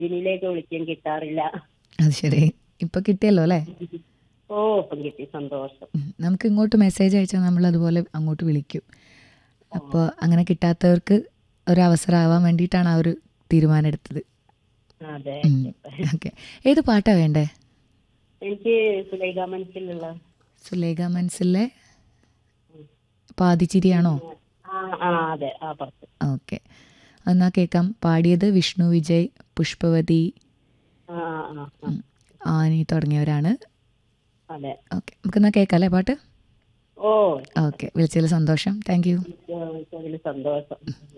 ഇതിലേക്ക് വിളിക്കാൻ കിട്ടാറില്ല അത് ശരി ഇപ്പൊ കിട്ടിയല്ലോ അല്ലേ ഓ ഇപ്പം കിട്ടി സന്തോഷം ഉം. നമുക്ക് ഇങ്ങോട്ട് മെസ്സേജ് അയച്ചാൽ നമ്മൾ അതുപോലെ അങ്ങോട്ട് വിളിക്കും അപ്പോൾ അങ്ങനെ കിട്ടാത്തവർക്ക് ഒരു അവസരമാവാൻ വേണ്ടിയിട്ടാണ് ആ ഒരു തീരുമാനം എടുത്തത് അതെ ഓക്കെ ഏത് പാട്ടാ വേണ്ടേ എനിക്ക് സുലൈഖ മനസ്സിലുള്ള സുലേഖ മനസ്സിലെ പാതിച്ചിരിയാണോ ആ ആ അതെ ആ പുറത്ത് ഓക്കെ എന്നാ കേൾക്കാം പാടിയത് വിഷ്ണു വിജയ് പുഷ്പവതി ആ ആ ആ ആ. ഉം, ആനി തുടങ്ങിയവരാണ് അതെ ഓക്കെ നമുക്കെന്നാ കേൾക്കാം അല്ലേ പാട്ട് ഓ ഓക്കെ വിളിച്ചതിൽ സന്തോഷം താങ്ക് യു അതിൽ സന്തോഷം